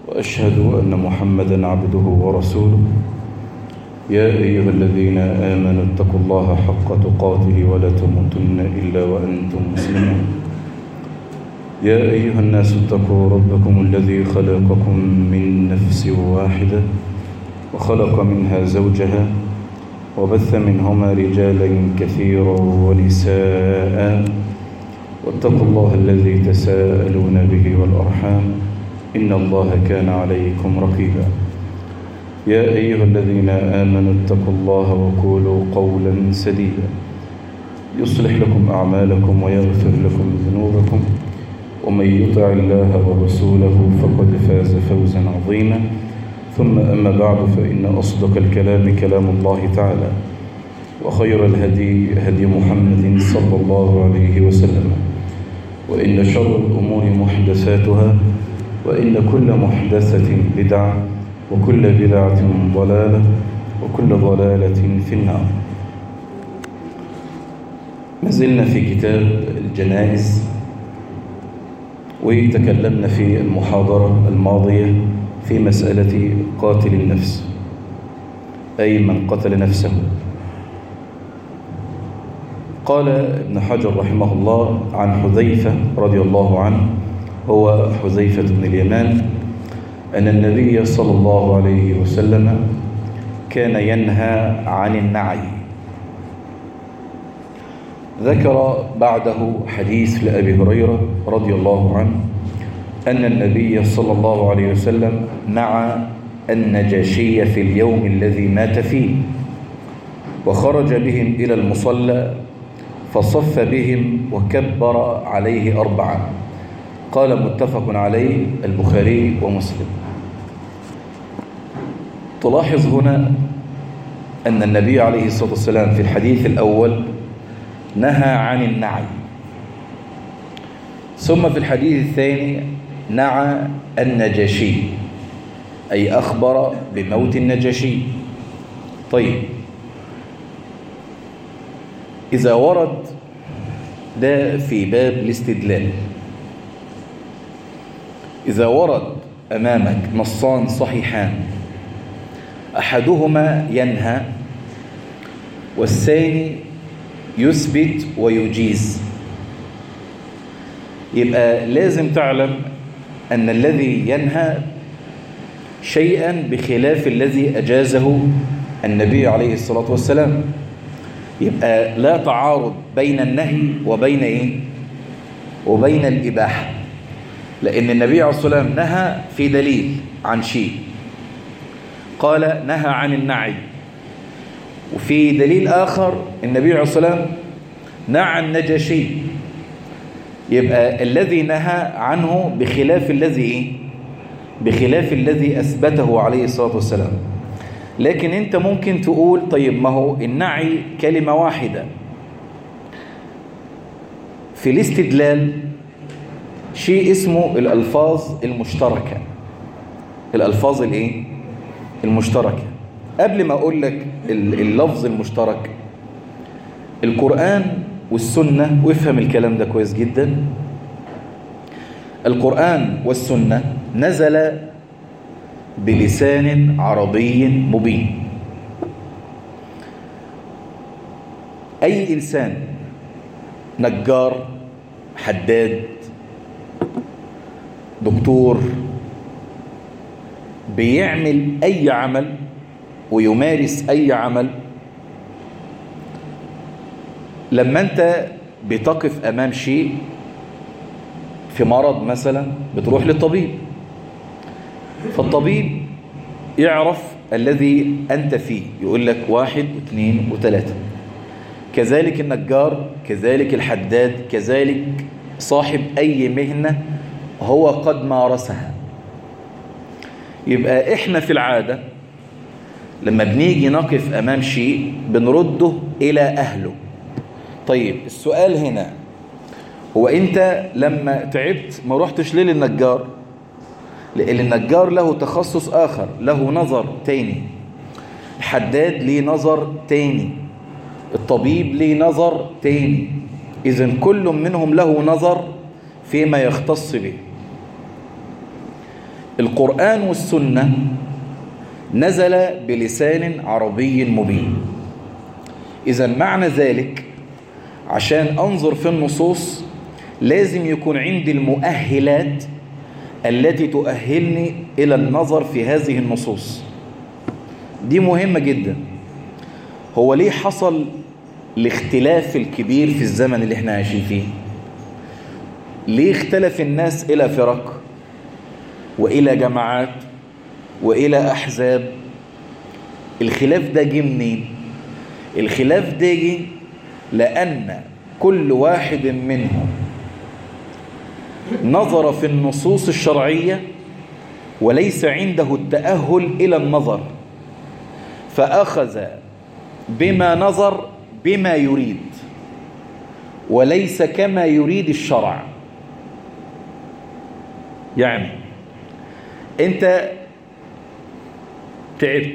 وأشهد أن محمدا عبده ورسوله يا أيها الذين آمنوا اتقوا الله حق تقاته ولا تموتن إلا وأنتم مسلمون يا أيها الناس اتقوا ربكم الذي خلقكم من نفس واحدة وخلق منها زوجها وبث منهما رجالا كثيرا ونساء واتقوا الله الذي تساءلون به والأرحام إن الله كان عليكم رقيبا يا أيها الذين آمنوا اتقوا الله وقولوا قولا سديدا يصلح لكم أعمالكم ويغفر لكم ذنوبكم ومن يطع الله ورسوله فقد فاز فوزا عظيما ثم أما بعد فإن أصدق الكلام كلام الله تعالى وخير الهدي هدي محمد صلى الله عليه وسلم وإن شر الأمور محدثاتها وإن كل محدثة بدعة وكل بدعة ضلالة وكل ضلالة في النار ما زلنا في كتاب الجنائز وتكلمنا في المحاضرة الماضية في مسألة قاتل النفس أي من قتل نفسه قال ابن حجر رحمه الله عن حذيفة رضي الله عنه هو حذيفة بن اليمان أن النبي صلى الله عليه وسلم كان ينهى عن النعي ذكر بعده حديث لأبي هريرة رضي الله عنه أن النبي صلى الله عليه وسلم نعى النجاشي في اليوم الذي مات فيه وخرج بهم إلى المصلى فصف بهم وكبر عليه أربعا قال متفق عليه البخاري ومسلم تلاحظ هنا أن النبي عليه الصلاة والسلام في الحديث الأول نهى عن النعي ثم في الحديث الثاني نعى النجاشي أي أخبر بموت النجاشي طيب إذا ورد ده في باب الاستدلال إذا ورد أمامك نصان صحيحان أحدهما ينهى والثاني يثبت ويجيز يبقى لازم تعلم أن الذي ينهى شيئا بخلاف الذي أجازه النبي عليه الصلاة والسلام يبقى لا تعارض بين النهي وبين إيه؟ وبين الإباحة لأن النبي عليه الصلاة والسلام نهى في دليل عن شيء قال نهى عن النعي وفي دليل آخر النبي عليه الصلاة والسلام نهى عن النجاشي يبقى الذي نهى عنه بخلاف الذي إيه؟ بخلاف الذي أثبته عليه الصلاة والسلام لكن أنت ممكن تقول طيب ما هو النعي كلمة واحدة في الاستدلال شيء اسمه الألفاظ المشتركة الألفاظ الإيه؟ المشتركة قبل ما أقول لك اللفظ المشترك القرآن والسنة وافهم الكلام ده كويس جدا القرآن والسنة نزل بلسان عربي مبين أي إنسان نجار حداد دكتور بيعمل أي عمل ويمارس أي عمل لما أنت بتقف أمام شيء في مرض مثلا بتروح للطبيب فالطبيب يعرف الذي أنت فيه يقول لك واحد واثنين وثلاثة كذلك النجار كذلك الحداد كذلك صاحب أي مهنة هو قد مارسها يبقى إحنا في العادة لما بنيجي نقف أمام شيء بنرده إلى أهله طيب السؤال هنا هو أنت لما تعبت ما رحتش ليه للنجار لأن النجار له تخصص آخر له نظر تاني الحداد ليه نظر تاني الطبيب ليه نظر تاني إذا كل منهم له نظر فيما يختص به القرآن والسنة نزل بلسان عربي مبين إذا معنى ذلك عشان أنظر في النصوص لازم يكون عندي المؤهلات التي تؤهلني إلى النظر في هذه النصوص دي مهمة جدا هو ليه حصل الاختلاف الكبير في الزمن اللي احنا عايشين فيه ليه اختلف الناس إلى فرق وإلى جماعات وإلى أحزاب الخلاف ده جه منين الخلاف ده جه لأن كل واحد منهم نظر في النصوص الشرعية وليس عنده التأهل إلى النظر فأخذ بما نظر بما يريد وليس كما يريد الشرع يعني انت تعبت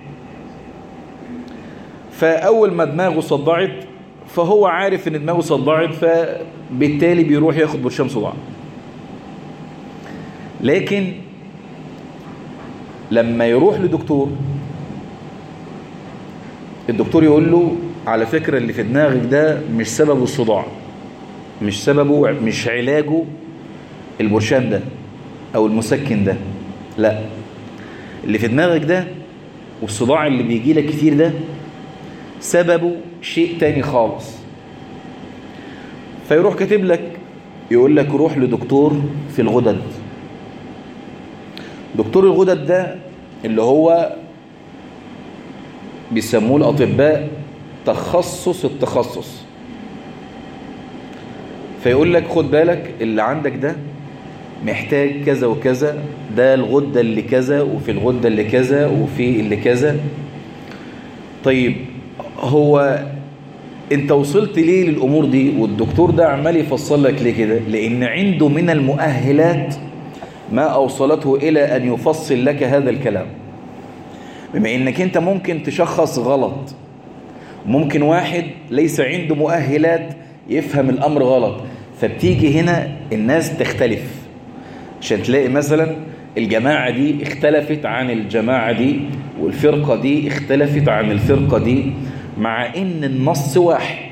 فأول ما دماغه صدعت فهو عارف ان دماغه صدعت فبالتالي بيروح ياخد برشام صداع لكن لما يروح لدكتور الدكتور يقول له على فكرة اللي في دماغك ده مش سببه الصداع مش سببه مش علاجه البرشام ده او المسكن ده لا اللي في دماغك ده والصداع اللي بيجي لك كتير ده سببه شيء تاني خالص فيروح كاتب لك يقول لك روح لدكتور في الغدد دكتور الغدد ده اللي هو بيسموه الأطباء تخصص التخصص فيقول لك خد بالك اللي عندك ده محتاج كذا وكذا ده الغدة اللي كذا وفي الغدة اللي كذا وفي اللي كذا طيب هو انت وصلت ليه للأمور دي والدكتور ده عمال يفصل لك ليه كده لأن عنده من المؤهلات ما أوصلته إلى أن يفصل لك هذا الكلام بما انك انت ممكن تشخص غلط ممكن واحد ليس عنده مؤهلات يفهم الامر غلط فبتيجي هنا الناس تختلف عشان تلاقي مثلا الجماعة دي اختلفت عن الجماعة دي والفرقة دي اختلفت عن الفرقة دي مع ان النص واحد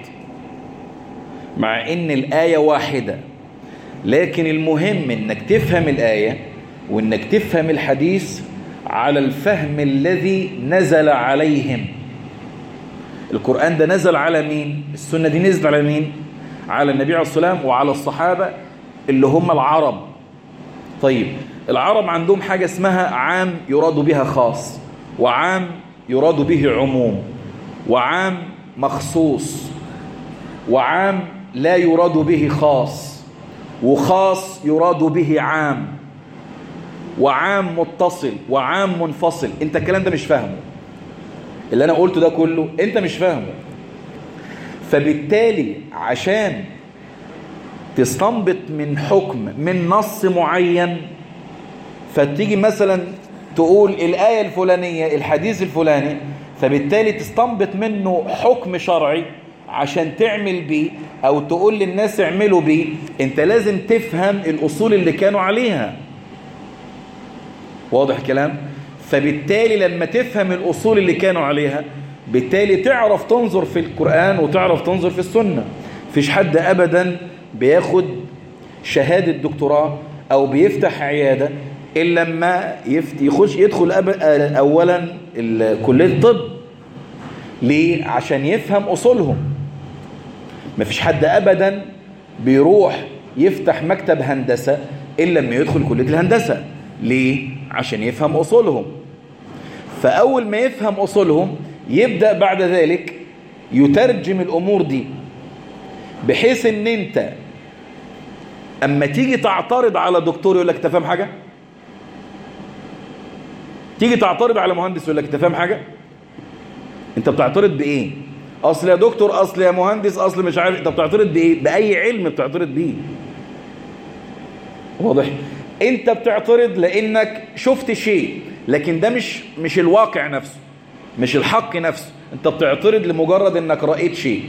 مع ان الآية واحدة لكن المهم انك تفهم الآية وانك تفهم الحديث على الفهم الذي نزل عليهم القرآن ده نزل على مين السنة دي نزل على مين على النبي عليه الصلاة والسلام وعلى الصحابة اللي هم العرب طيب العرب عندهم حاجة اسمها عام يراد بها خاص وعام يراد به عموم وعام مخصوص وعام لا يراد به خاص وخاص يراد به عام وعام متصل وعام منفصل انت الكلام ده مش فاهمه اللي انا قلته ده كله انت مش فاهمه فبالتالي عشان تستنبط من حكم من نص معين فتيجي مثلا تقول الآية الفلانية الحديث الفلاني فبالتالي تستنبط منه حكم شرعي عشان تعمل بيه او تقول للناس اعملوا بيه انت لازم تفهم الاصول اللي كانوا عليها واضح كلام فبالتالي لما تفهم الأصول اللي كانوا عليها بالتالي تعرف تنظر في القرآن وتعرف تنظر في السنة فيش حد أبدا بياخد شهادة دكتوراه أو بيفتح عيادة إلا لما يخش يدخل أولا كلية الطب ليه؟ عشان يفهم أصولهم مفيش حد أبدا بيروح يفتح مكتب هندسة إلا لما يدخل كلية الهندسة ليه؟ عشان يفهم أصولهم فأول ما يفهم أصولهم يبدأ بعد ذلك يترجم الأمور دي بحيث ان انت اما تيجي تعترض على دكتور يقول لك انت فاهم حاجة تيجي تعترض على مهندس يقول لك انت فاهم حاجة انت بتعترض بايه اصل يا دكتور اصل يا مهندس اصل مش عارف انت بتعترض بايه باي علم بتعترض بيه واضح انت بتعترض لانك شفت شيء لكن ده مش مش الواقع نفسه مش الحق نفسه انت بتعترض لمجرد انك رأيت شيء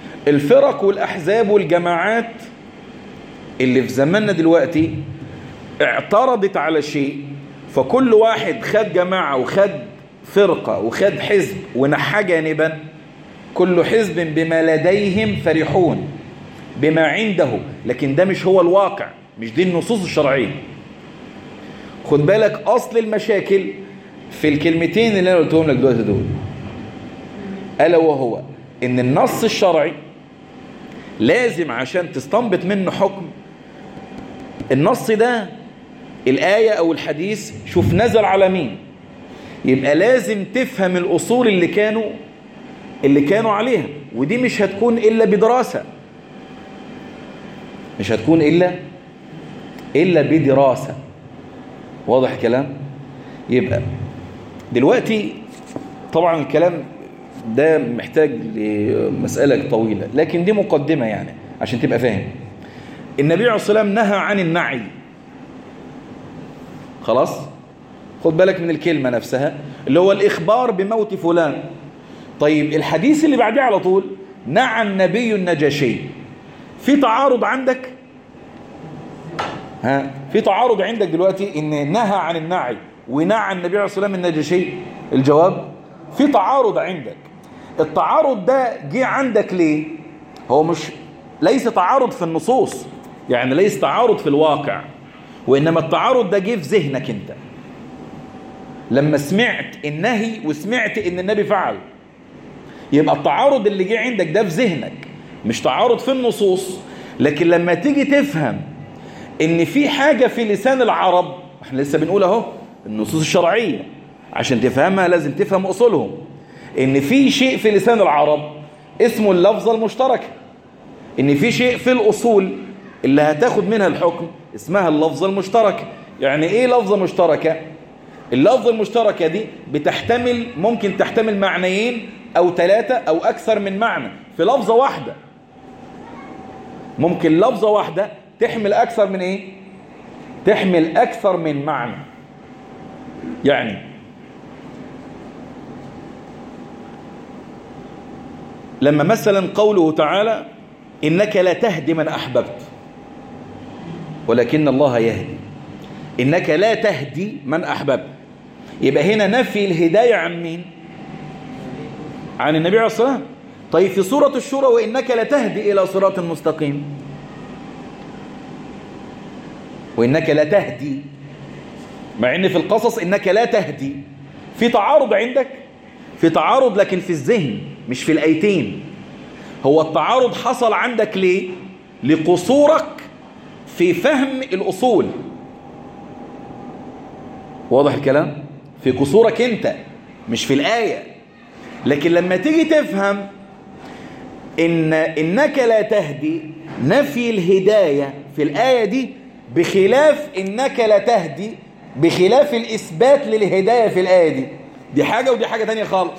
الفرق والاحزاب والجماعات اللي في زماننا دلوقتي اعترضت على شيء فكل واحد خد جماعة وخد فرقة وخد حزب ونحى جانبا كل حزب بما لديهم فرحون بما عنده لكن ده مش هو الواقع مش دي النصوص الشرعية خد بالك أصل المشاكل في الكلمتين اللي أنا قلتهم لك دلوقتي دول ألا وهو إن النص الشرعي لازم عشان تستنبط منه حكم النص ده الآية أو الحديث شوف نزل على مين يبقى لازم تفهم الأصول اللي كانوا اللي كانوا عليها ودي مش هتكون إلا بدراسة مش هتكون إلا إلا بدراسة واضح الكلام يبقى دلوقتي طبعا الكلام ده محتاج لمسألة طويلة لكن دي مقدمة يعني عشان تبقى فاهم النبي عليه الصلاة والسلام نهى عن النعي خلاص خد بالك من الكلمة نفسها اللي هو الإخبار بموت فلان طيب الحديث اللي بعديه على طول نعى النبي النجاشي في تعارض عندك ها في تعارض عندك دلوقتي ان نهى عن النعي ونعى النبي عليه الصلاه والسلام النجاشي الجواب في تعارض عندك التعارض ده جه عندك ليه هو مش ليس تعارض في النصوص يعني ليس تعارض في الواقع وإنما التعارض ده جه في ذهنك أنت لما سمعت النهي وسمعت ان النبي فعل يبقى التعارض اللي جه عندك ده في ذهنك مش تعارض في النصوص لكن لما تيجي تفهم ان في حاجة في لسان العرب احنا لسه بنقول اهو النصوص الشرعية عشان تفهمها لازم تفهم اصولهم ان في شيء في لسان العرب اسمه اللفظة المشتركة ان في شيء في الاصول اللي هتاخد منها الحكم اسمها اللفظة المشتركة يعني ايه لفظة مشتركة اللفظة المشتركة دي بتحتمل ممكن تحتمل معنيين او ثلاثة او اكثر من معنى في لفظة واحدة ممكن لفظة واحدة تحمل اكثر من ايه تحمل اكثر من معنى يعني لما مثلا قوله تعالى إنك لا تهدي من أحببت ولكن الله يهدي إنك لا تهدي من أحببت يبقى هنا نفي الهداية عن مين عن النبي عليه الصلاة والسلام طيب في سورة الشورى وإنك لا تهدي إلى صراط مستقيم وإنك لا تهدي مع إن في القصص إنك لا تهدي في تعارض عندك في تعارض لكن في الذهن مش في الآيتين هو التعارض حصل عندك ليه لقصورك في فهم الأصول واضح الكلام في قصورك انت مش في الآية لكن لما تيجي تفهم إن إنك لا تهدي نفي الهداية في الآية دي بخلاف إنك لا تهدي بخلاف الإثبات للهداية في الآية دي دي حاجة ودي حاجة تانية خالص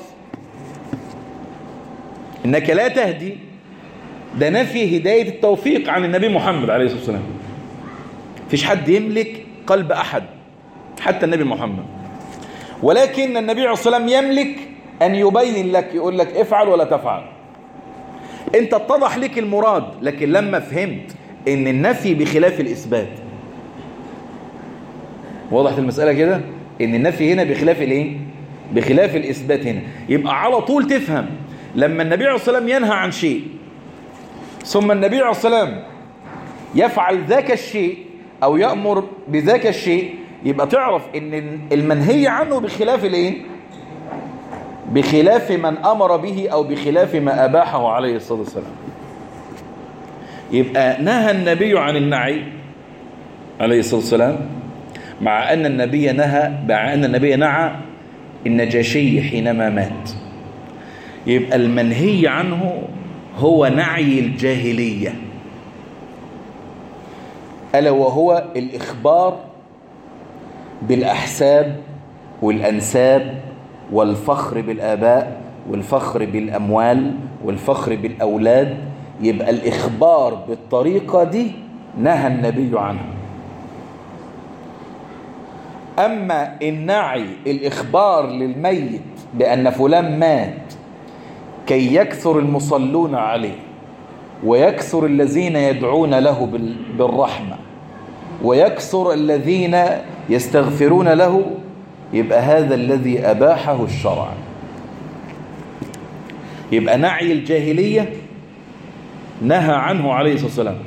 إنك لا تهدي ده نفي هداية التوفيق عن النبي محمد عليه الصلاة والسلام فيش حد يملك قلب أحد حتى النبي محمد ولكن النبي عليه الصلاة والسلام يملك أن يبين لك يقول لك افعل ولا تفعل انت اتضح لك المراد لكن لما فهمت ان النفي بخلاف الإثبات وضحت المسألة كده ان النفي هنا بخلاف الايه بخلاف الإثبات هنا يبقى على طول تفهم لما النبي عليه الصلاة والسلام ينهى عن شيء ثم النبي عليه الصلاة والسلام يفعل ذاك الشيء أو يأمر بذاك الشيء يبقى تعرف ان المنهي عنه بخلاف الايه بخلاف من أمر به أو بخلاف ما أباحه عليه الصلاة والسلام يبقى نهى النبي عن النعي عليه الصلاة والسلام مع أن النبي نهى مع أن النبي نعى النجاشي حينما مات يبقى المنهي عنه هو نعي الجاهلية ألا وهو الإخبار بالأحساب والأنساب والفخر بالآباء والفخر بالأموال والفخر بالأولاد يبقى الإخبار بالطريقة دي نهى النبي عنها أما النعي الإخبار للميت بأن فلان مات كي يكثر المصلون عليه ويكثر الذين يدعون له بالرحمة ويكثر الذين يستغفرون له يبقى هذا الذي أباحه الشرع يبقى نعي الجاهلية نهى عنه عليه الصلاة والسلام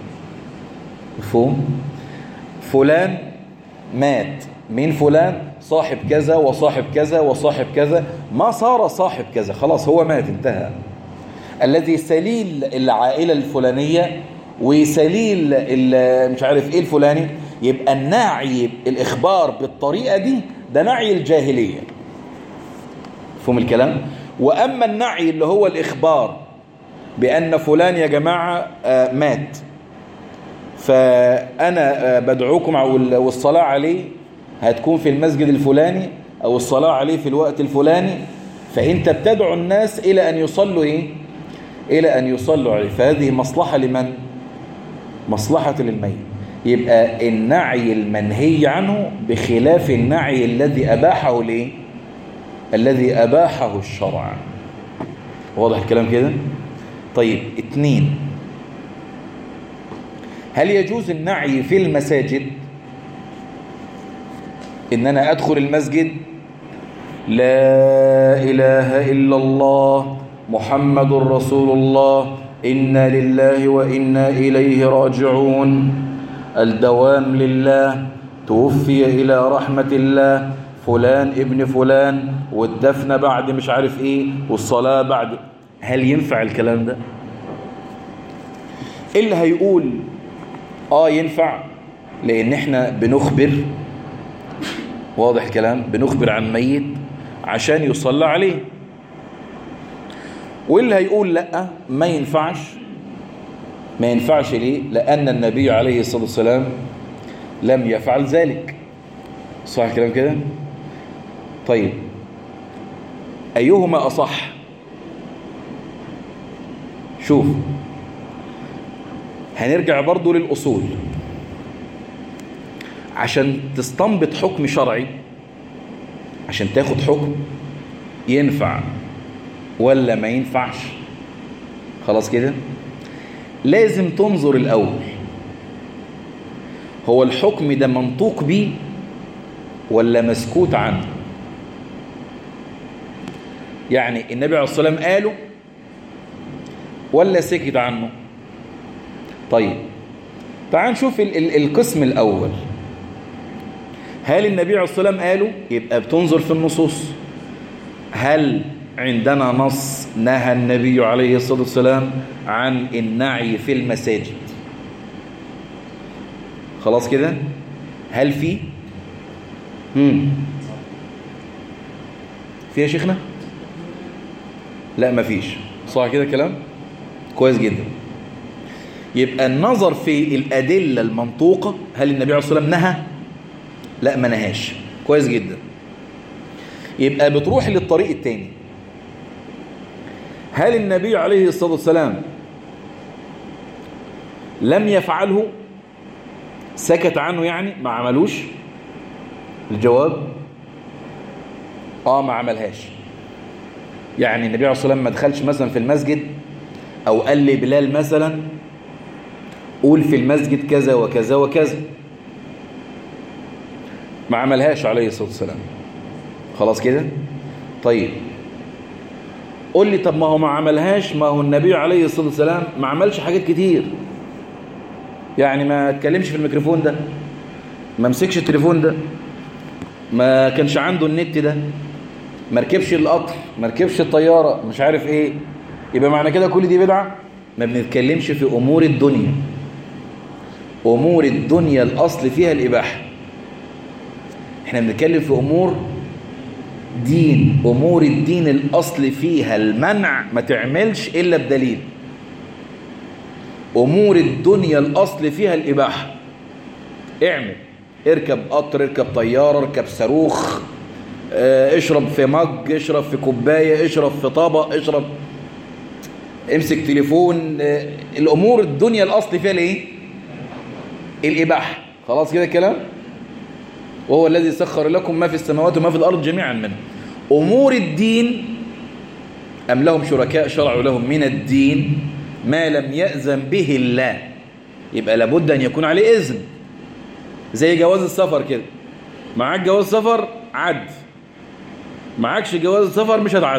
مفهوم فلان مات مين فلان صاحب كذا وصاحب كذا وصاحب كذا ما صار صاحب كذا خلاص هو مات انتهى الذي سليل العائلة الفلانية وسليل مش عارف ايه الفلاني يبقى النعي الإخبار بالطريقة دي ده نعي الجاهلية فهم الكلام وأما النعي اللي هو الإخبار بأن فلان يا جماعة مات فأنا بدعوكم والصلاة عليه هتكون في المسجد الفلاني أو الصلاة عليه في الوقت الفلاني فأنت بتدعو الناس إلى أن يصلوا إيه؟ إلى أن يصلوا عليه فهذه مصلحة لمن؟ مصلحة للميت يبقى النعي المنهي عنه بخلاف النعي الذي أباحه ليه؟ الذي أباحه الشرع واضح الكلام كده؟ طيب اتنين هل يجوز النعي في المساجد ان انا ادخل المسجد لا اله الا الله محمد رسول الله انا لله وانا اليه راجعون الدوام لله توفي الى رحمه الله فلان ابن فلان والدفن بعد مش عارف ايه والصلاه بعد هل ينفع الكلام ده اللي هيقول اه ينفع لان احنا بنخبر واضح الكلام بنخبر عن ميت عشان يصلى عليه واللي هيقول لا ما ينفعش ما ينفعش ليه لان النبي عليه الصلاه والسلام لم يفعل ذلك صح الكلام كده طيب ايهما اصح شوف هنرجع برضو للأصول عشان تستنبط حكم شرعي عشان تاخد حكم ينفع ولا ما ينفعش خلاص كده لازم تنظر الأول هو الحكم ده منطوق بيه ولا مسكوت عنه يعني النبي عليه الصلاة والسلام قاله ولا سكت عنه طيب تعال نشوف ال ال القسم الأول هل النبي عليه الصلاة والسلام قاله يبقى بتنظر في النصوص هل عندنا نص نهى النبي عليه الصلاة والسلام عن النعي في المساجد خلاص كده هل في هم في يا شيخنا لا مفيش صح كده كلام كويس جدا يبقى النظر في الأدلة المنطوقة هل النبي عليه الصلاة والسلام نهى لا ما نهاش كويس جدا يبقى بتروح للطريق التاني هل النبي عليه الصلاة والسلام لم يفعله سكت عنه يعني ما عملوش الجواب اه ما عملهاش يعني النبي عليه الصلاة والسلام ما دخلش مثلا في المسجد او قال لي بلال مثلا قول في المسجد كذا وكذا وكذا ما عملهاش عليه الصلاة والسلام خلاص كده طيب قول لي طب ما هو ما عملهاش ما هو النبي عليه الصلاة والسلام ما عملش حاجات كتير يعني ما اتكلمش في الميكروفون ده ما مسكش التليفون ده ما كانش عنده النت ده ما ركبش القطر ما ركبش الطيارة مش عارف ايه يبقى معنى كده كل دي بدعة ما بنتكلمش في امور الدنيا امور الدنيا الاصل فيها الاباحه احنا بنتكلم في امور دين امور الدين الاصل فيها المنع ما تعملش الا بدليل امور الدنيا الاصل فيها الاباحه اعمل اركب قطر اركب طياره اركب صاروخ اه اشرب في مج اشرب في كوبايه اشرب في طبق اشرب امسك تليفون اه الامور الدنيا الاصل فيها الايه الاباحه خلاص كده الكلام وهو الذي سخر لكم ما في السماوات وما في الأرض جميعا منه أمور الدين أم لهم شركاء شرعوا لهم من الدين ما لم يأذن به الله يبقى لابد أن يكون عليه إذن زي جواز السفر كده معاك جواز سفر عد معاكش جواز السفر مش هتعد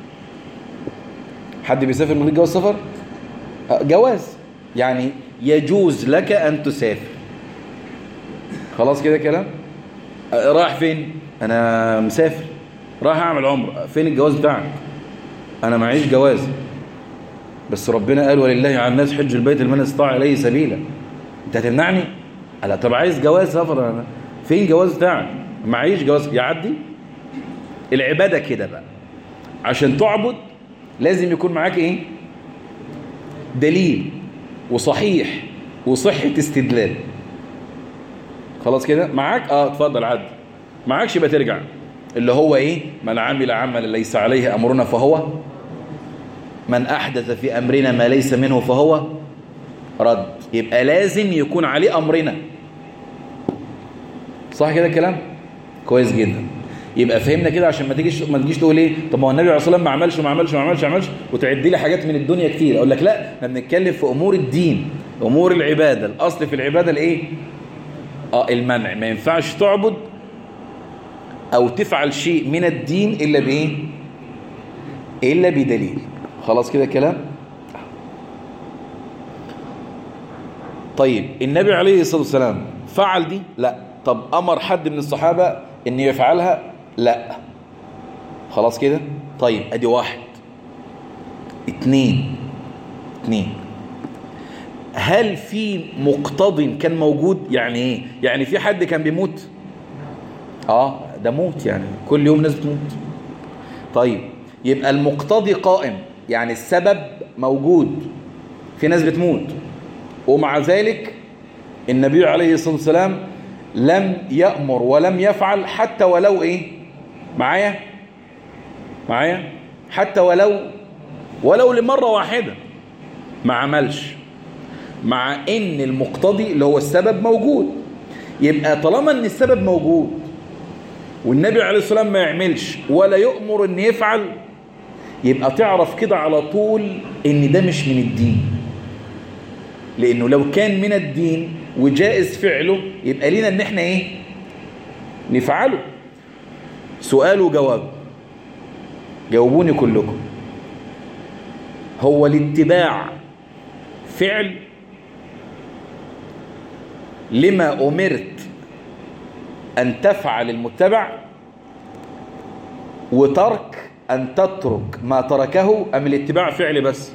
حد بيسافر من غير جواز سفر آه، جواز يعني يجوز لك أن تسافر خلاص كده كلام آه، رايح فين أنا مسافر رايح أعمل عمرة فين الجواز بتاعك أنا معيش جواز بس ربنا قال ولله على الناس حج البيت لمن استطاع إليه سبيلا أنت هتمنعني ألا طب عايز جواز سفر أنا فين جواز بتاعك معيش جواز يعدي العبادة كده بقى عشان تعبد لازم يكون معاك ايه دليل وصحيح وصحة استدلال خلاص كده معاك اه اتفضل عد معاكش يبقى ترجع اللي هو ايه من عمل عملا ليس عليه امرنا فهو من احدث في امرنا ما ليس منه فهو رد يبقى لازم يكون عليه امرنا صح كده الكلام كويس جدا يبقى فهمنا كده عشان ما تيجيش ما تجيش تقول ايه طب ما هو النبي عليه الصلاه والسلام ما عملش وما عملش وما عملش وما عملش وتعد لي حاجات من الدنيا كتير اقول لك لا احنا بنتكلم في امور الدين امور العباده الاصل في العباده الايه اه المنع ما ينفعش تعبد او تفعل شيء من الدين الا بايه الا بدليل خلاص كده كلام طيب النبي عليه الصلاه والسلام فعل دي لا طب امر حد من الصحابه ان يفعلها لا خلاص كده طيب ادي واحد اتنين اتنين هل في مقتض كان موجود يعني ايه يعني في حد كان بيموت اه ده موت يعني كل يوم ناس بتموت طيب يبقى المقتضي قائم يعني السبب موجود في ناس بتموت ومع ذلك النبي عليه الصلاة والسلام لم يأمر ولم يفعل حتى ولو ايه معايا معايا حتى ولو ولو لمرة واحدة ما عملش مع ان المقتضي اللي هو السبب موجود يبقى طالما ان السبب موجود والنبي عليه الصلاة والسلام ما يعملش ولا يؤمر ان يفعل يبقى تعرف كده على طول ان ده مش من الدين لانه لو كان من الدين وجائز فعله يبقى لينا ان احنا ايه نفعله سؤال وجواب جاوبوني كلكم هو الاتباع فعل لما أمرت أن تفعل المتبع وترك أن تترك ما تركه أم الاتباع فعل بس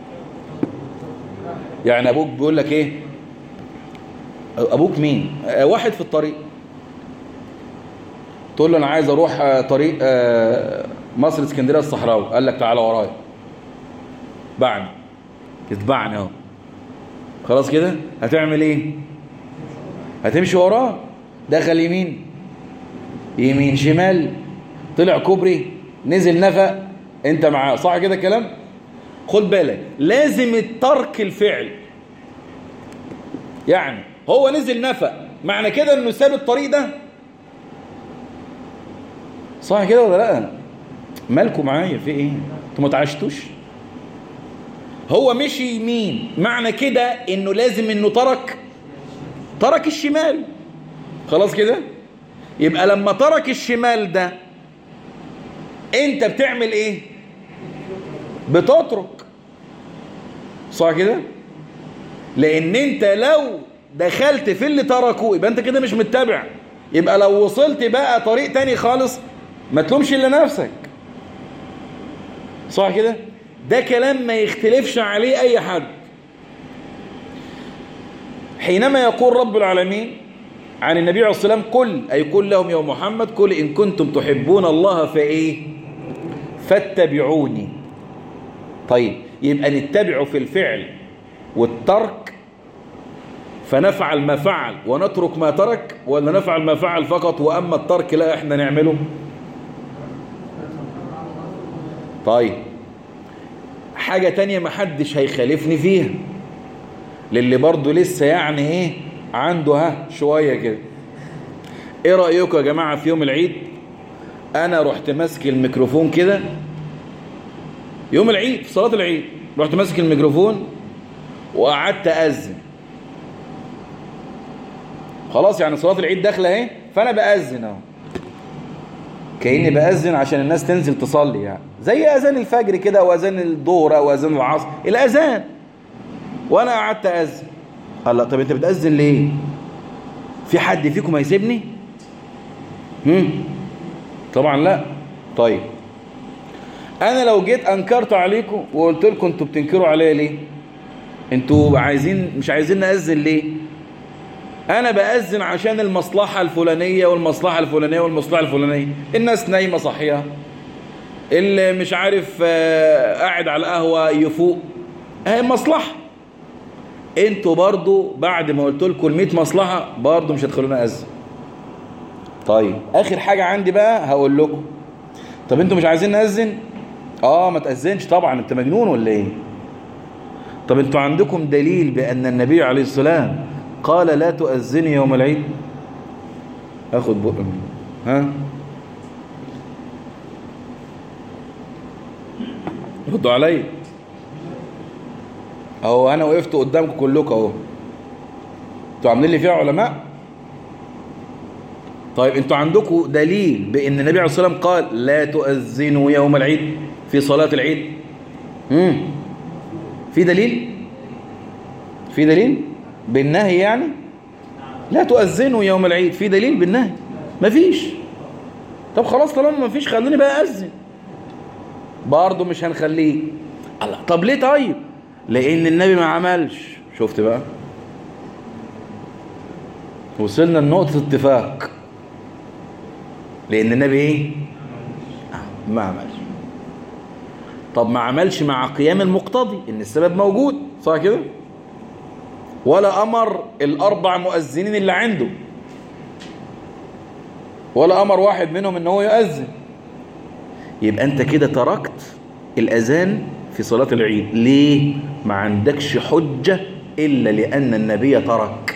يعني أبوك بيقول لك إيه أبوك مين آه، واحد في الطريق تقول له أنا عايز أروح آه، طريق آه، مصر اسكندرية الصحراوي قال لك تعالى ورايا بعني اتبعني اهو خلاص كده هتعمل ايه هتمشي وراه دخل يمين يمين شمال طلع كوبري نزل نفق انت معاه صح كده الكلام خد بالك لازم الترك الفعل يعني هو نزل نفق معنى كده انه ساب الطريق ده صح كده ولا لا مالكم معايا في ايه انتوا ما تعشتوش هو مشي يمين معنى كده انه لازم انه ترك ترك الشمال خلاص كده يبقى لما ترك الشمال ده انت بتعمل ايه بتترك صح كده لان انت لو دخلت في اللي تركوه يبقى انت كده مش متبع يبقى لو وصلت بقى طريق تاني خالص ما تلومش الا نفسك صح كده ده كلام ما يختلفش عليه اي حد حينما يقول رب العالمين عن النبي عليه الصلاة والسلام قل أي قل لهم يا محمد قل إن كنتم تحبون الله فإيه فاتبعوني طيب يبقى نتبعه في الفعل والترك فنفعل ما فعل ونترك ما ترك ولا نفعل ما فعل فقط وأما الترك لا إحنا نعمله طيب حاجة تانية محدش هيخالفني فيها للي برضه لسه يعني ايه عنده ها شوية كده ايه رأيكم يا جماعة في يوم العيد انا رحت ماسك الميكروفون كده يوم العيد في صلاة العيد رحت ماسك الميكروفون وقعدت أذن خلاص يعني صلاة العيد داخلة اهي فانا بأذن اهو كأني بأذن عشان الناس تنزل تصلي يعني زي أذان الفجر كده أو أذان الظهر أو أذان العصر الأذان وأنا قعدت أذن قال لا طب أنت بتأذن ليه؟ في حد فيكم هيسيبني؟ هم؟ طبعا لا طيب أنا لو جيت أنكرت عليكم وقلت لكم أنتوا بتنكروا عليا ليه؟ أنتوا عايزين مش عايزين نأذن ليه؟ أنا بأذن عشان المصلحة الفلانية والمصلحة الفلانية والمصلحة الفلانية الناس نايمة صحية اللي مش عارف آه، قاعد على القهوة يفوق اهي مصلحة انتوا برضو بعد ما قلت لكم ال 100 مصلحة برضو مش هتخلونا أذن طيب آخر حاجة عندي بقى هقول لكم طب انتوا مش عايزين نأذن اه ما تأذنش طبعا انت مجنون ولا ايه طب انتوا عندكم دليل بأن النبي عليه السلام قال لا تؤذني يوم العيد اخد بق منه ها ردوا عليا اهو انا وقفت قدامكم كلكم اهو انتوا عاملين لي فيها علماء طيب انتوا عندكم دليل بان النبي عليه الصلاه والسلام قال لا تؤذنوا يوم العيد في صلاه العيد امم في دليل في دليل بالنهي يعني لا تؤذنوا يوم العيد في دليل بالنهي مفيش طب خلاص طالما مفيش خلوني بقى أذن برضه مش هنخليه الله طب ليه طيب لأن النبي ما عملش شفت بقى وصلنا لنقطة اتفاق لأن النبي ايه آه، ما عملش طب ما عملش مع قيام المقتضي ان السبب موجود صح كده ولا أمر الأربع مؤذنين اللي عنده ولا أمر واحد منهم إن هو يؤذن يبقى أنت كده تركت الأذان في صلاة العيد ليه؟ ما عندكش حجة إلا لأن النبي ترك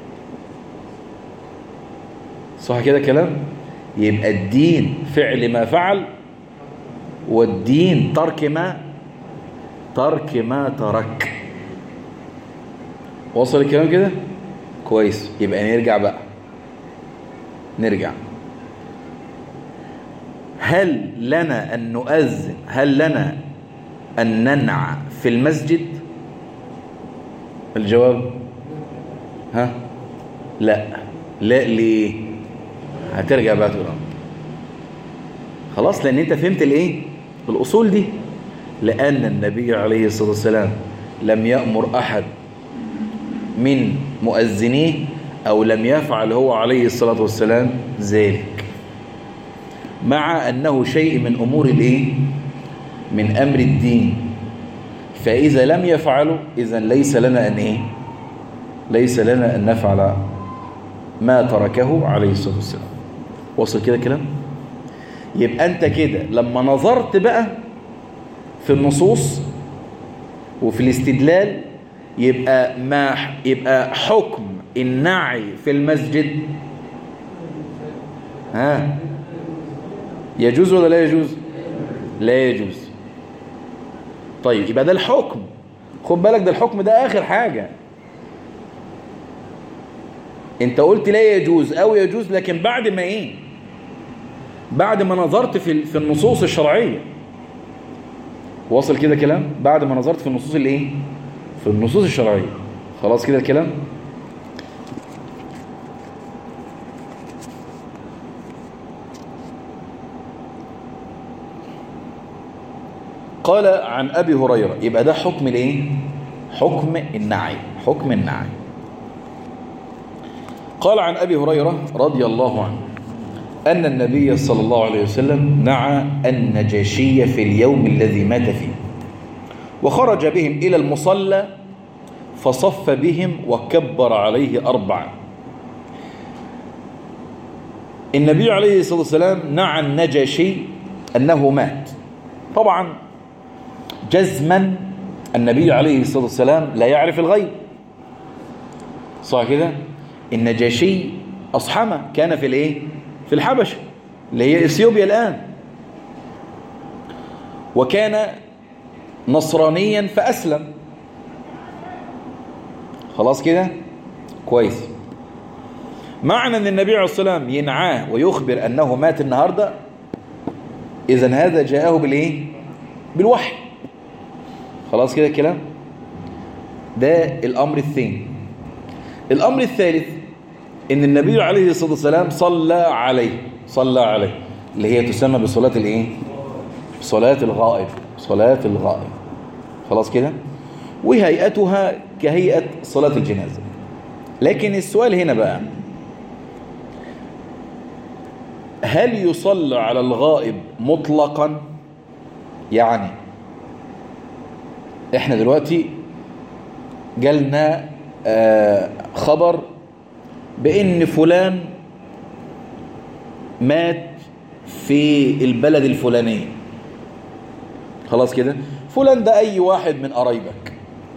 صح كده كلام؟ يبقى الدين فعل ما فعل والدين ترك ما ترك ما ترك وصل الكلام كده كويس يبقى نرجع بقى نرجع هل لنا أن نؤذن هل لنا أن ننع في المسجد الجواب ها لا لا ليه هترجع بقى تقول خلاص لأن أنت فهمت الإيه الأصول دي لأن النبي عليه الصلاة والسلام لم يأمر أحد من مؤذنيه أو لم يفعل هو عليه الصلاة والسلام ذلك مع أنه شيء من أمور الإيه؟ من أمر الدين فإذا لم يفعله إذا ليس لنا أن إيه؟ ليس لنا أن نفعل ما تركه عليه الصلاة والسلام وصل كده كلام يبقى أنت كده لما نظرت بقى في النصوص وفي الاستدلال يبقى ما يبقى حكم النعي في المسجد ها يجوز ولا لا يجوز لا يجوز طيب يبقى ده الحكم خد بالك ده الحكم ده آخر حاجة انت قلت لا يجوز او يجوز لكن بعد ما ايه بعد ما نظرت في في النصوص الشرعية واصل كده كلام بعد ما نظرت في النصوص الايه في النصوص الشرعية خلاص كده الكلام قال عن أبي هريرة يبقى ده حكم الايه حكم النعي حكم النعي قال عن أبي هريرة رضي الله عنه أن النبي صلى الله عليه وسلم نعى النجاشي في اليوم الذي مات فيه وخرج بهم إلى المصلى فصف بهم وكبر عليه أربعا النبي عليه الصلاة والسلام نعى النجاشي أنه مات طبعا جزما النبي عليه الصلاة والسلام لا يعرف الغيب صح كده النجاشي أصحمة كان في الايه في الحبشة اللي هي إثيوبيا الآن وكان نصرانيا فأسلم خلاص كده كويس معنى ان النبي عليه الصلاة والسلام ينعاه ويخبر انه مات النهاردة اذا هذا جاءه بالايه بالوحي خلاص كده الكلام ده الامر الثاني الامر الثالث ان النبي عليه الصلاة والسلام صلى عليه صلى عليه اللي هي تسمى بصلاة الايه صلاة الغائب صلاة الغائب خلاص كده وهيئتها كهيئة صلاة الجنازة لكن السؤال هنا بقى هل يصلى على الغائب مطلقا يعني احنا دلوقتي جالنا آه خبر بان فلان مات في البلد الفلانية خلاص كده فلان ده اي واحد من قرايبك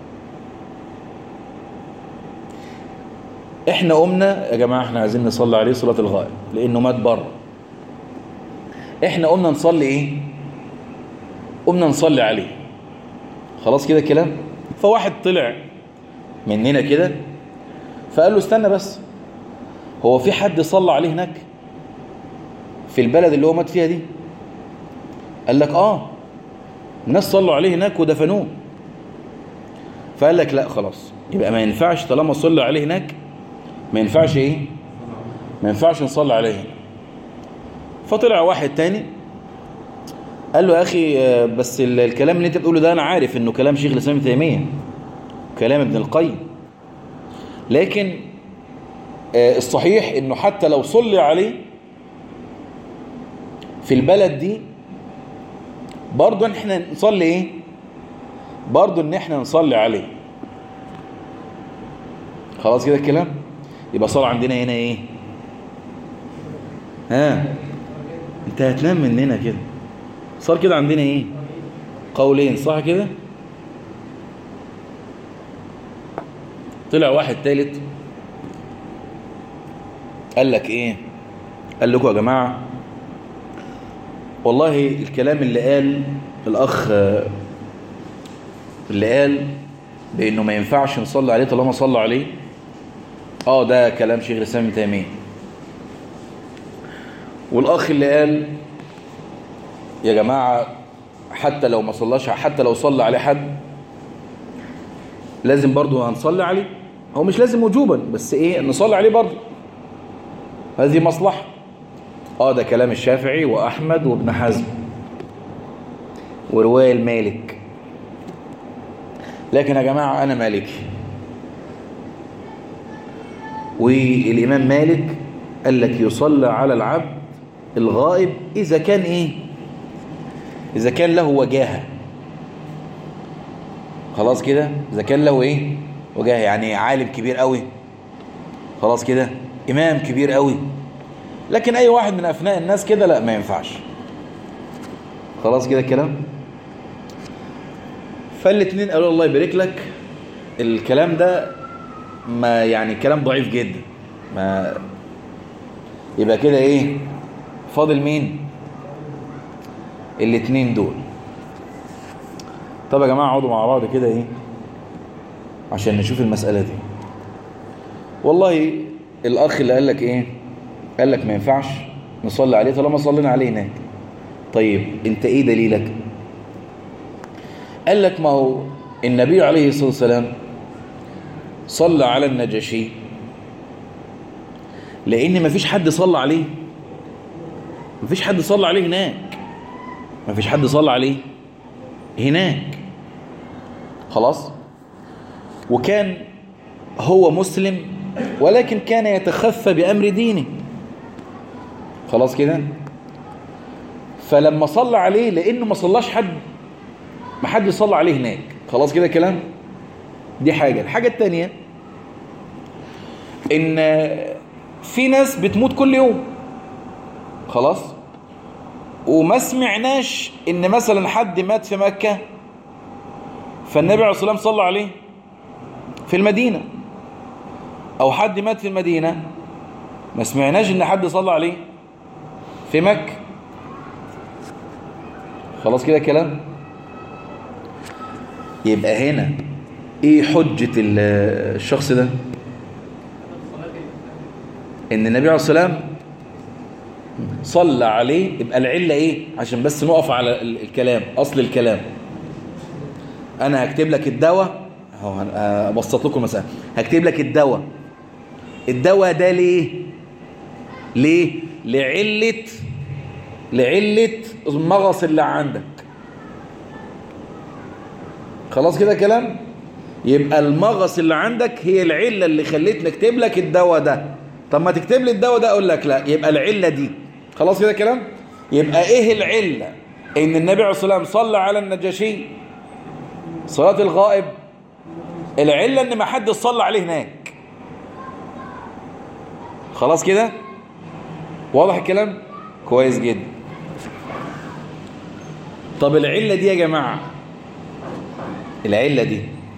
احنا قمنا يا جماعة احنا عايزين نصلي عليه صلاة الغائب لانه مات بره احنا قمنا نصلي ايه قمنا نصلي عليه خلاص كده الكلام فواحد طلع مننا كده فقال له استنى بس هو في حد صلى عليه هناك في البلد اللي هو مات فيها دي قال لك اه الناس صلوا عليه هناك ودفنوه فقال لك لا خلاص يبقى ما ينفعش طالما صلى عليه هناك ما ينفعش ايه ما ينفعش نصلي عليه هنا فطلع واحد تاني قال له يا اخي بس الكلام اللي انت بتقوله ده انا عارف انه كلام شيخ الاسلام ابن تيميه كلام ابن القيم لكن الصحيح انه حتى لو صلي عليه في البلد دي برضه ان احنا نصلي ايه برضه ان احنا نصلي عليه خلاص كده الكلام يبقى صار عندنا هنا ايه ها انت هتنام مننا كده صار كده عندنا ايه قولين صح كده طلع واحد ثالث قال لك ايه قال لكم يا جماعه والله الكلام اللي قال الاخ اللي قال بانه ما ينفعش نصلي عليه طالما صلى عليه اه ده كلام شيخ الاسلام ابن تيميه والاخ اللي قال يا جماعه حتى لو ما صلاش حتى لو صلى عليه حد لازم برضه هنصلي عليه هو مش لازم وجوبا بس ايه نصلي عليه برضه هذه مصلحه اه ده كلام الشافعي واحمد وابن حزم وروايه المالك لكن يا جماعه انا مالكي والامام مالك قال لك يصلى على العبد الغائب اذا كان ايه اذا كان له وجاهه خلاص كده اذا كان له ايه وجاهه يعني عالم كبير قوي خلاص كده امام كبير قوي لكن اي واحد من افناء الناس كده لا ما ينفعش خلاص كده الكلام فالاثنين قالوا الله يبارك لك الكلام ده ما يعني كلام ضعيف جدا ما يبقى كده ايه فاضل مين الاثنين دول طب يا جماعه اقعدوا مع بعض كده ايه عشان نشوف المسألة دي والله الاخ اللي قال لك ايه قال لك ما ينفعش نصلي عليه طالما صلينا عليه هناك طيب انت ايه دليلك قال لك ما هو النبي عليه الصلاة والسلام صلى على النجاشي لان ما فيش حد صلى عليه ما فيش حد صلى عليه هناك ما فيش حد صلى عليه هناك خلاص وكان هو مسلم ولكن كان يتخفى بأمر دينه خلاص كده فلما صلى عليه لأنه ما صلاش حد ما حد صلى عليه هناك خلاص كده كلام دي حاجة الحاجة التانية ان في ناس بتموت كل يوم خلاص وما سمعناش ان مثلا حد مات في مكة فالنبي عليه الصلاة والسلام صلى عليه في المدينة او حد مات في المدينة ما سمعناش ان حد صلى عليه في مكة خلاص كده كلام يبقى هنا ايه حجة الشخص ده ان النبي عليه الصلاة والسلام صلى عليه يبقى العلة ايه عشان بس نقف على ال- الكلام اصل الكلام انا هكتب لك الدواء اهو هن- ابسط لكم المسألة هكتب لك الدواء الدواء ده ليه ليه لعلة لعلة المغص اللي عندك خلاص كده كلام يبقى المغص اللي عندك هي العلة اللي خلتني اكتب لك الدواء ده طب ما تكتب لي الدواء ده اقول لك لا يبقى العلة دي خلاص كده كلام يبقى ايه العلة ان النبي عليه الصلاة والسلام صلى على النجاشي صلاة الغائب العلة ان ما حد صلى عليه هناك خلاص كده واضح الكلام كويس جدا طب العلة دي يا جماعة العلة دي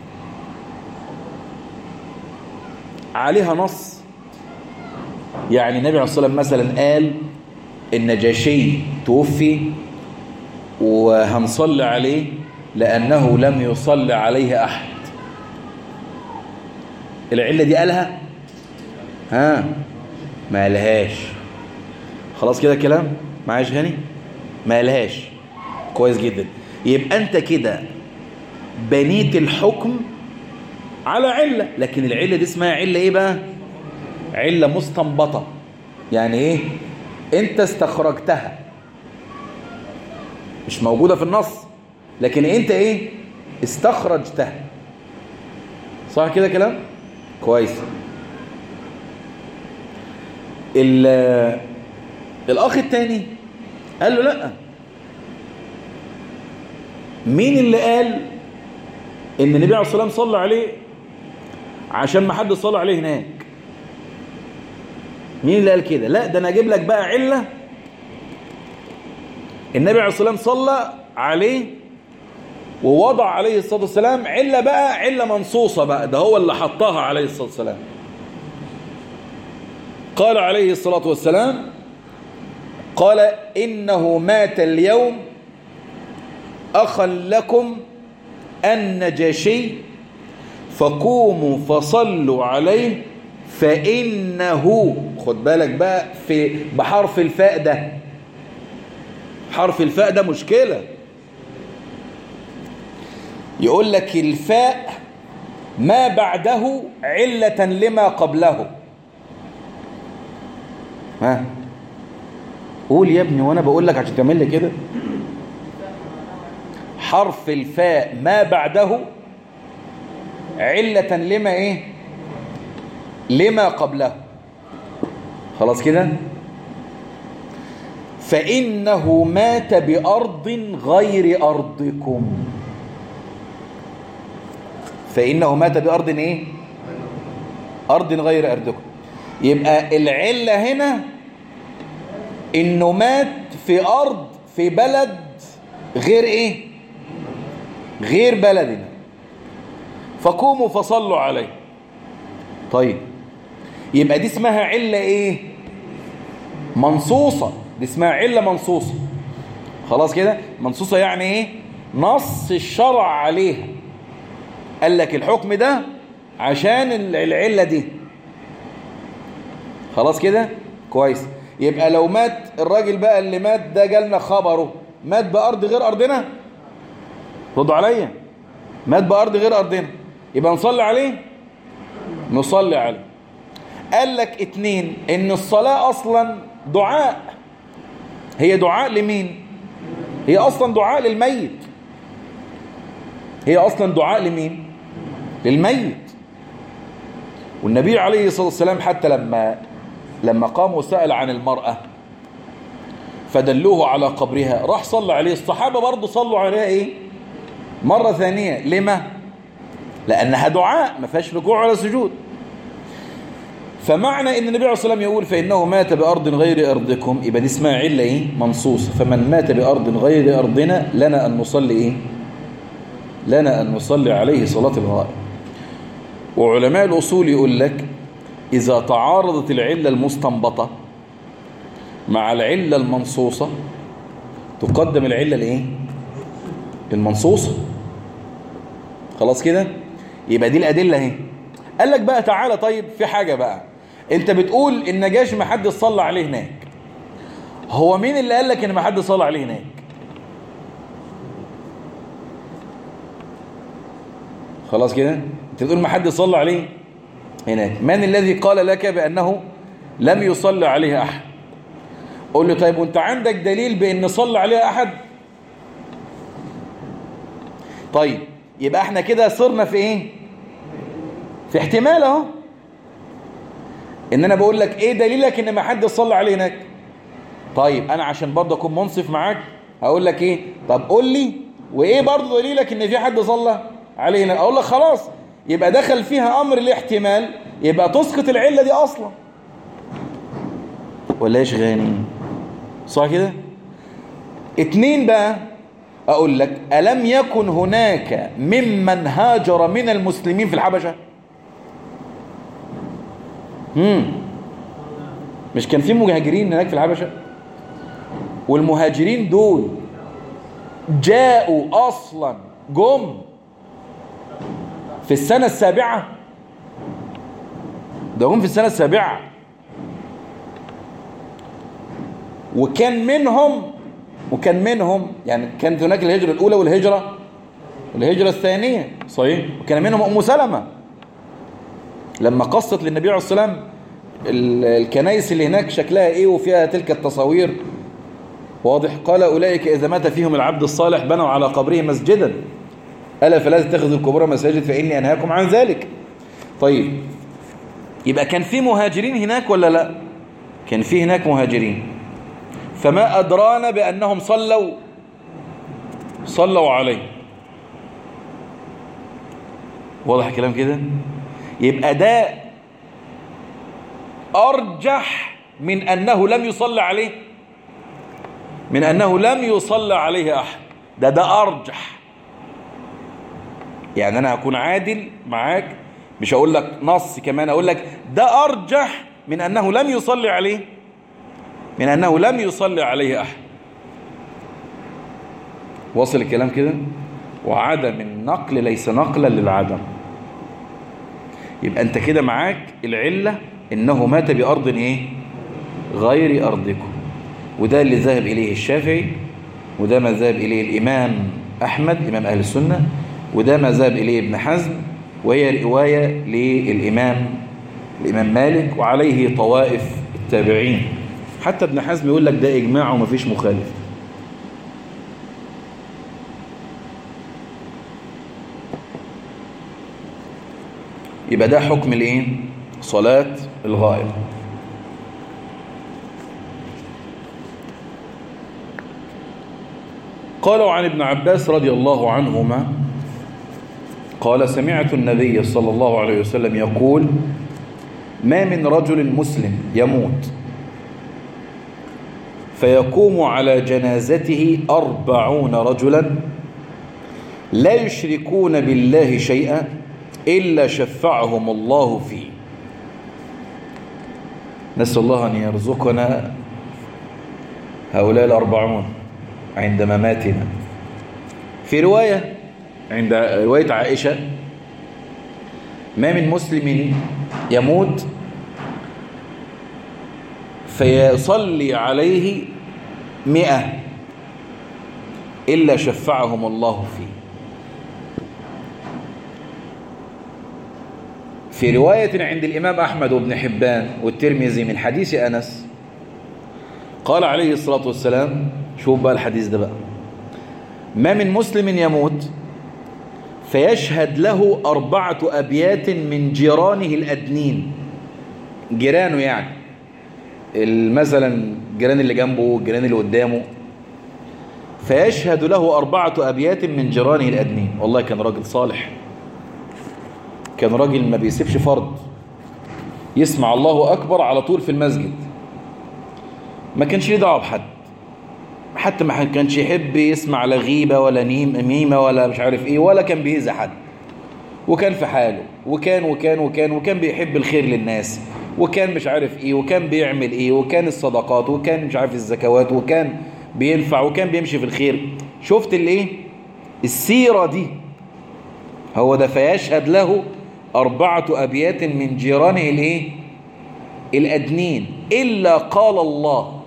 عليها نص يعني النبي عليه الصلاة والسلام مثلا قال النجاشي توفي وهنصلي عليه لأنه لم يصلي عليه أحد العلة دي قالها ها ما قالهاش خلاص كده كلام معايا هاني ما قالهاش كويس جدا يبقى انت كده بنيت الحكم على علة لكن العلة دي اسمها علة ايه بقى علة مستنبطة يعني ايه انت استخرجتها مش موجودة في النص لكن انت ايه استخرجتها صح كده كلام كويس ال- الاخ التاني قال له لا مين اللي قال ان النبي عليه الصلاه والسلام صلى عليه عشان ما حد صلى عليه هناك مين اللي قال كده لا ده انا اجيب لك بقى عله النبي عليه الصلاه والسلام صلى عليه ووضع عليه الصلاه والسلام عله بقى عله منصوصه بقى ده هو اللي حطها عليه الصلاه والسلام قال عليه الصلاه والسلام قال انه مات اليوم أخا لكم النجاشي فقوموا فصلوا عليه فإنه خد بالك بقى في بحرف الفاء ده حرف الفاء ده مشكلة يقول لك الفاء ما بعده علة لما قبله ها قول يا ابني وانا بقول لك عشان تعمل لي كده حرف الفاء ما بعده علة لما ايه لما قبله خلاص كده فإنه مات بأرض غير أرضكم فإنه مات بأرض ايه أرض غير أرضكم يبقى العلة هنا إنه مات في أرض في بلد غير ايه غير بلدنا فقوموا فصلوا عليه طيب يبقى دي اسمها علة ايه منصوصة دي اسمها علة منصوصة خلاص كده منصوصة يعني ايه نص الشرع عليها قال لك الحكم ده عشان العلة دي خلاص كده كويس يبقى لو مات الراجل بقى اللي مات ده جالنا خبره مات بأرض غير أرضنا ردوا عليا مات بأرض غير أرضنا يبقى نصلي عليه نصلي عليه قال لك اتنين ان الصلاة اصلا دعاء هي دعاء لمين هي اصلا دعاء للميت هي اصلا دعاء لمين للميت والنبي عليه الصلاة والسلام حتى لما لما قام وسأل عن المرأة فدلوه على قبرها راح صلى عليه الصحابة برضه صلوا عليها ايه مرة ثانية لما لأنها دعاء ما فيهاش ركوع ولا سجود فمعنى ان النبي عليه الصلاه والسلام يقول فانه مات بارض غير ارضكم يبقى دي اسمها عله ايه منصوصه فمن مات بارض غير ارضنا لنا ان نصلي ايه لنا ان نصلي عليه صلاه الغائب وعلماء الاصول يقول لك اذا تعارضت العله المستنبطه مع العله المنصوصه تقدم العله الايه المنصوصه خلاص كده يبقى دي الادله اهي قال لك بقى تعالى طيب في حاجه بقى انت بتقول النجاشي ما حد صلى عليه هناك هو مين اللي قال لك ان ما حد صلى عليه هناك خلاص كده انت بتقول ما حد صلى عليه هناك من الذي قال لك بانه لم يصلي عليه احد قول له طيب وانت عندك دليل بان صلى عليه احد طيب يبقى احنا كده صرنا في ايه في احتمال اهو ان انا بقول لك ايه دليلك ان ما حد صلى عليه هناك طيب انا عشان برضه اكون منصف معاك هقول لك ايه طب قول لي وايه برضه دليلك ان في حد صلى عليه هناك اقول لك خلاص يبقى دخل فيها امر الاحتمال يبقى تسقط العله دي اصلا ولا ايش غاني صح كده اتنين بقى اقول لك الم يكن هناك ممن هاجر من المسلمين في الحبشه امم مش كان في مهاجرين هناك في الحبشه والمهاجرين دول جاءوا اصلا جم في السنه السابعه ده هم في السنه السابعه وكان منهم وكان منهم يعني كانت هناك الهجرة الأولى والهجرة الهجرة الثانية صحيح وكان منهم أم سلمة لما قصت للنبي عليه الصلاة والسلام الكنائس اللي هناك شكلها إيه وفيها تلك التصاوير واضح قال أولئك إذا مات فيهم العبد الصالح بنوا على قبره مسجدا ألا فلا تتخذوا القبور مساجد فإني أنهاكم عن ذلك طيب يبقى كان في مهاجرين هناك ولا لا كان في هناك مهاجرين فما أدرانا بأنهم صلوا صلوا عليه واضح الكلام كده يبقى ده أرجح من أنه لم يصلى عليه من أنه لم يصلى عليه أحد ده ده أرجح يعني أنا هكون عادل معاك مش هقول لك نص كمان أقول لك ده أرجح من أنه لم يصلي عليه من أنه لم يصلي عليه أحد وصل الكلام كده وعدم النقل ليس نقلا للعدم يبقى أنت كده معاك العلة إنه مات بأرض إيه غير أرضكم وده اللي ذهب إليه الشافعي وده ما ذهب إليه الإمام أحمد إمام أهل السنة وده ما ذهب إليه ابن حزم وهي رواية للإمام الإمام مالك وعليه طوائف التابعين حتى ابن حزم يقول لك ده إجماع ومفيش مخالف يبقى ده حكم الايه صلاة الغائب قالوا عن ابن عباس رضي الله عنهما قال سمعت النبي صلى الله عليه وسلم يقول ما من رجل مسلم يموت فيقوم على جنازته أربعون رجلا لا يشركون بالله شيئا إلا شفعهم الله فيه نسأل الله أن يرزقنا هؤلاء الأربعون عند مماتنا في رواية عند رواية عائشة ما من مسلم يموت فيصلي عليه مئة إلا شفعهم الله فيه في رواية عند الإمام أحمد وابن حبان والترمذي من حديث أنس قال عليه الصلاة والسلام شوف بقى الحديث ده بقى ما من مسلم يموت فيشهد له أربعة أبيات من جيرانه الأدنين جيرانه يعني مثلا الجيران اللي جنبه الجيران اللي قدامه فيشهد له أربعة أبيات من جيرانه الأدنين والله كان راجل صالح كان راجل ما بيسيبش فرض يسمع الله أكبر على طول في المسجد ما كانش ليه دعوه بحد حتى ما كانش يحب يسمع لا غيبة ولا نيمة ولا مش عارف ايه ولا كان بيأذي حد وكان في حاله وكان وكان وكان وكان بيحب الخير للناس وكان مش عارف ايه وكان بيعمل ايه وكان الصدقات وكان مش عارف الزكوات وكان بينفع وكان بيمشي في الخير شفت الايه السيرة دي هو ده فيشهد له أربعة أبيات من جيرانه الايه الأدنين إلا قال الله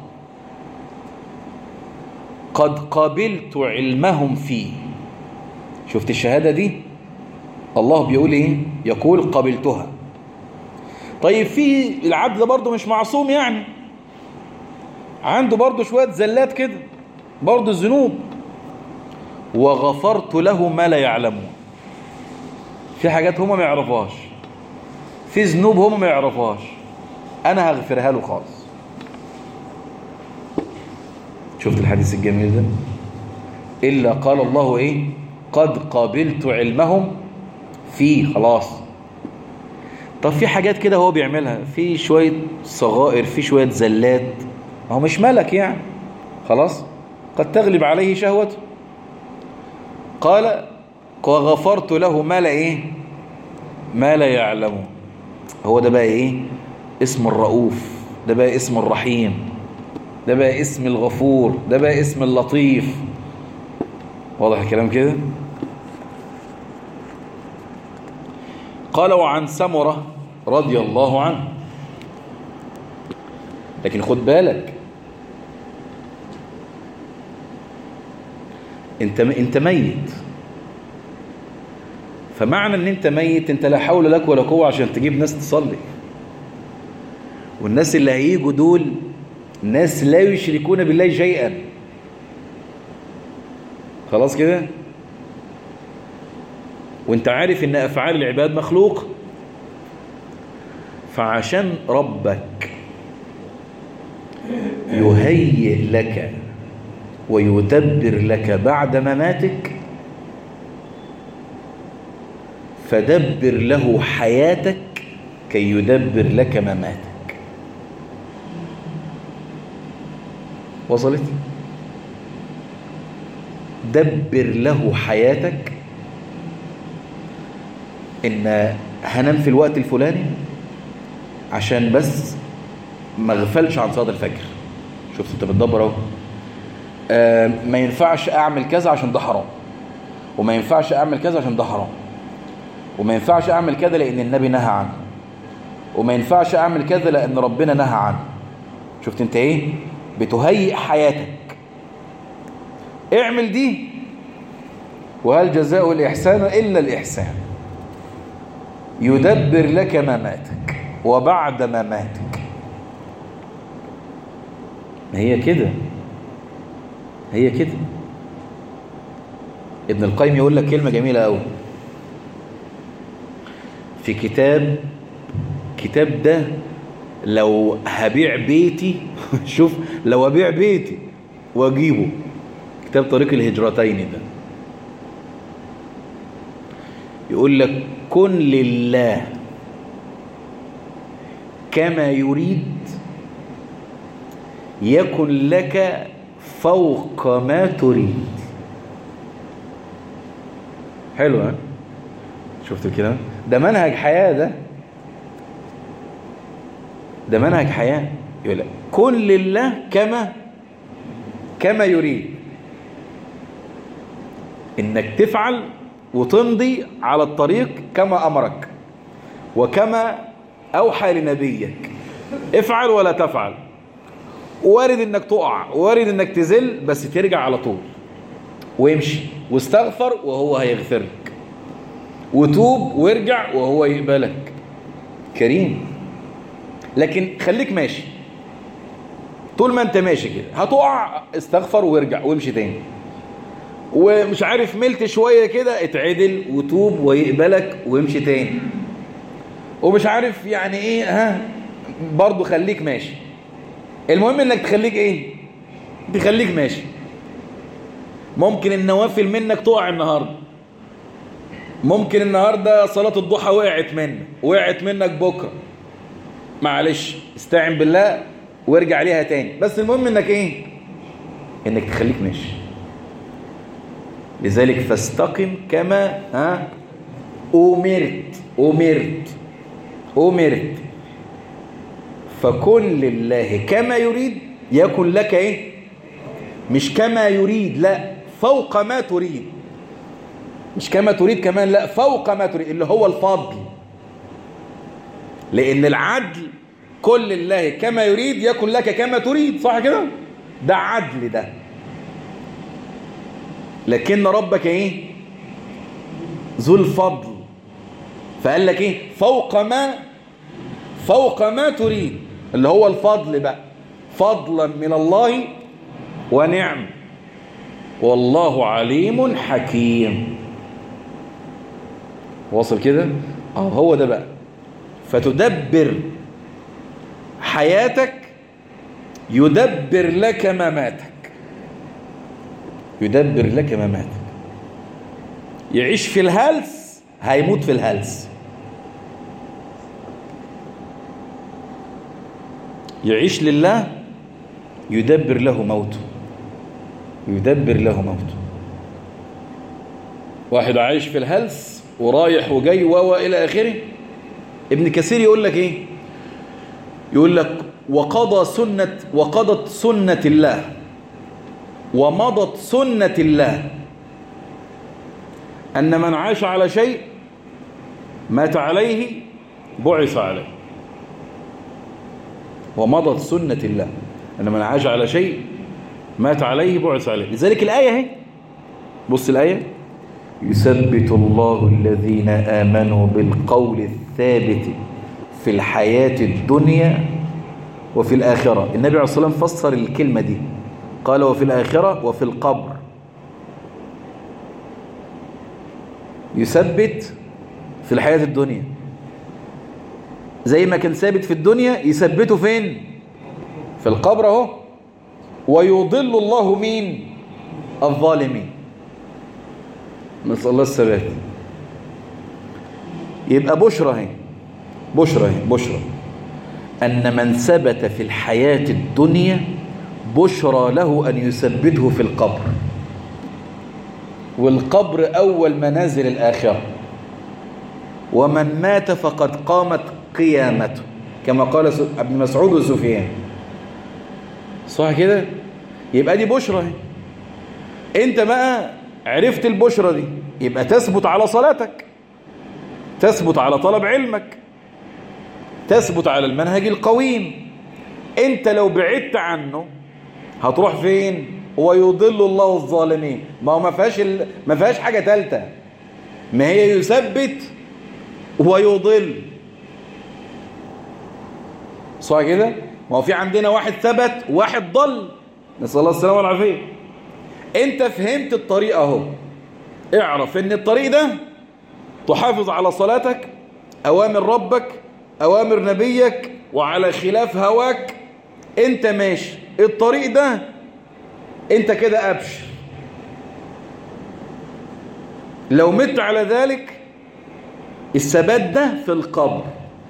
قد قبلت علمهم فيه شفت الشهادة دي الله بيقول ايه يقول قبلتها طيب في العبد ده برضه مش معصوم يعني عنده برضه شوية زلات كده برضه الذنوب وغفرت له ما لا يعلمون في حاجات هما ما يعرفوهاش في ذنوب هما ما يعرفوهاش انا هغفرها له خالص شفت الحديث الجميل ده الا قال الله ايه قد قابلت علمهم فيه خلاص طب في حاجات كده هو بيعملها في شوية صغائر في شوية زلات هو مش ملك يعني خلاص قد تغلب عليه شهوته قال وغفرت له ما لا ايه ما لا يعلمه هو ده بقى ايه اسم الرؤوف ده بقى اسم الرحيم ده بقى اسم الغفور ده بقى اسم اللطيف واضح الكلام كده قال وعن سمرة رضي الله عنه لكن خد بالك انت انت ميت فمعنى ان انت ميت انت لا حول لك ولا قوه عشان تجيب ناس تصلي والناس اللي هيجوا دول ناس لا يشركون بالله شيئا خلاص كده وانت عارف ان افعال العباد مخلوق فعشان ربك يهيئ لك ويدبر لك بعد مماتك فدبر له حياتك كي يدبر لك مماتك وصلت دبر له حياتك ان هنام في الوقت الفلاني عشان بس ما اغفلش عن صلاه الفجر شفت انت بتدبر اهو آه ما ينفعش اعمل كذا عشان ده حرام وما ينفعش اعمل كذا عشان ده حرام وما ينفعش اعمل كذا لان النبي نهى عنه وما ينفعش اعمل كذا لان ربنا نهى عنه شفت انت ايه بتهيئ حياتك اعمل دي وهل جزاء الإحسان إلا الإحسان يدبر لك مماتك وبعد مماتك ما هي كده هي كده ابن القيم يقول لك كلمة جميلة قوي في كتاب كتاب ده لو هبيع بيتي شوف لو ابيع بيتي واجيبه كتاب طريق الهجرتين ده يقول لك كن لله كما يريد يكن لك فوق ما تريد حلو ها شفت الكلام ده منهج حياة ده ده منهج حياة يقول لك كن لله كما كما يريد انك تفعل وتمضي على الطريق كما امرك وكما اوحى لنبيك افعل ولا تفعل وارد انك تقع وارد انك تزل بس ترجع على طول وامشي واستغفر وهو هيغفر لك وتوب وارجع وهو يقبلك كريم لكن خليك ماشي طول ما انت ماشي كده هتقع استغفر وارجع وامشي تاني ومش عارف ملت شوية كده اتعدل وتوب ويقبلك وامشي تاني ومش عارف يعني ايه ها برضو خليك ماشي المهم انك تخليك ايه تخليك ماشي ممكن النوافل منك تقع النهاردة ممكن النهاردة صلاة الضحى وقعت منك وقعت منك بكرة معلش استعن بالله وارجع ليها تاني بس المهم انك ايه انك تخليك ماشي لذلك فاستقم كما ها أمرت أمرت أمرت فكن لله كما يريد يكن لك ايه مش كما يريد لا فوق ما تريد مش كما تريد كمان لا فوق ما تريد اللي هو الفضل لأن العدل كل الله كما يريد يكن لك كما تريد صح كده ده عدل ده لكن ربك ايه ذو الفضل فقال لك ايه فوق ما فوق ما تريد اللي هو الفضل بقى فضلا من الله ونعم والله عليم حكيم واصل كده اه هو ده بقى فتدبر حياتك يدبر لك مماتك يدبر لك مماتك يعيش في الهلس هيموت في الهلس يعيش لله يدبر له موته يدبر له موته واحد عايش في الهلس ورايح وجاي و الى اخره ابن كثير يقول لك ايه يقول لك وقضى سنة وقضت سنة الله ومضت سنة الله أن من عاش على شيء مات عليه بعث عليه ومضت سنة الله أن من عاش على شيء مات عليه بعث عليه لذلك الآية هي بص الآية يثبت الله الذين آمنوا بالقول الثابت في الحياة الدنيا وفي الآخرة النبي عليه الصلاة والسلام فسر الكلمة دي قال وفي الآخرة وفي القبر يثبت في الحياة الدنيا زي ما كان ثابت في الدنيا يثبته فين في القبر اهو ويضل الله مين الظالمين نسأل الله الثبات يبقى بشرى اهي بشرى اهي بشرى أن من ثبت في الحياة الدنيا بشرى له أن يثبته في القبر والقبر أول منازل الآخرة ومن مات فقد قامت قيامته كما قال ابن مسعود وسفيان صح كده يبقى دي بشرى انت بقى عرفت البشرى دي يبقى تثبت على صلاتك تثبت على طلب علمك تثبت على المنهج القويم انت لو بعدت عنه هتروح فين ويضل الله الظالمين ما هو ما فيهاش ال... ما فيهاش حاجه ثالثه ما هي يثبت ويضل صح كده ما هو في عندنا واحد ثبت وواحد ضل نسال الله السلامه والعافيه انت فهمت الطريق اهو اعرف ان الطريق ده تحافظ على صلاتك اوامر ربك اوامر نبيك وعلى خلاف هواك انت ماشي الطريق ده انت كده ابشر لو مت على ذلك الثبات ده في القبر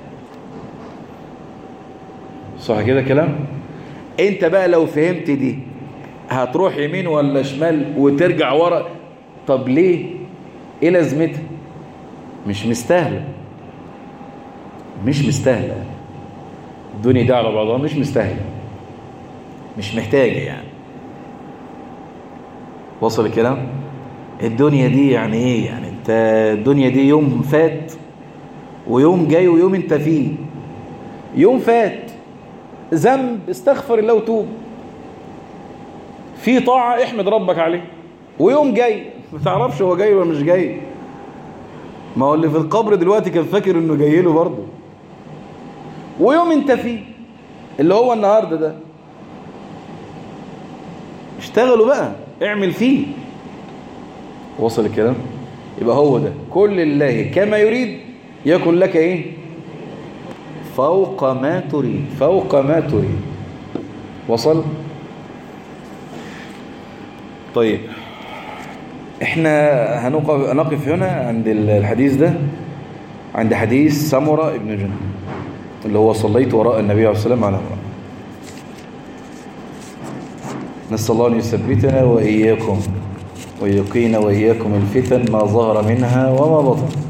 صح كده كلام انت بقى لو فهمت دي هتروح يمين ولا شمال وترجع ورا طب ليه ايه لازمتها مش مستاهله مش مستاهله الدنيا دي على بعضها مش مستاهله مش محتاجه يعني وصل الكلام الدنيا دي يعني ايه يعني انت الدنيا دي يوم فات ويوم جاي ويوم انت فيه يوم فات ذنب استغفر الله وتوب في طاعة احمد ربك عليه ويوم جاي ما تعرفش هو جاي ولا مش جاي ما هو اللي في القبر دلوقتي كان فاكر انه جاي له برضه ويوم انت فيه اللي هو النهارده ده اشتغلوا بقى اعمل فيه وصل الكلام يبقى هو ده كل الله كما يريد يكن لك ايه فوق ما تريد فوق ما تريد وصل طيب احنا هنقف نقف هنا عند الحديث ده عند حديث سمرة ابن جند اللي هو صليت وراء النبي عليه الصلاة والسلام على امرأة نسأل الله أن يثبتنا وإياكم ويقينا وإياكم الفتن ما ظهر منها وما بطن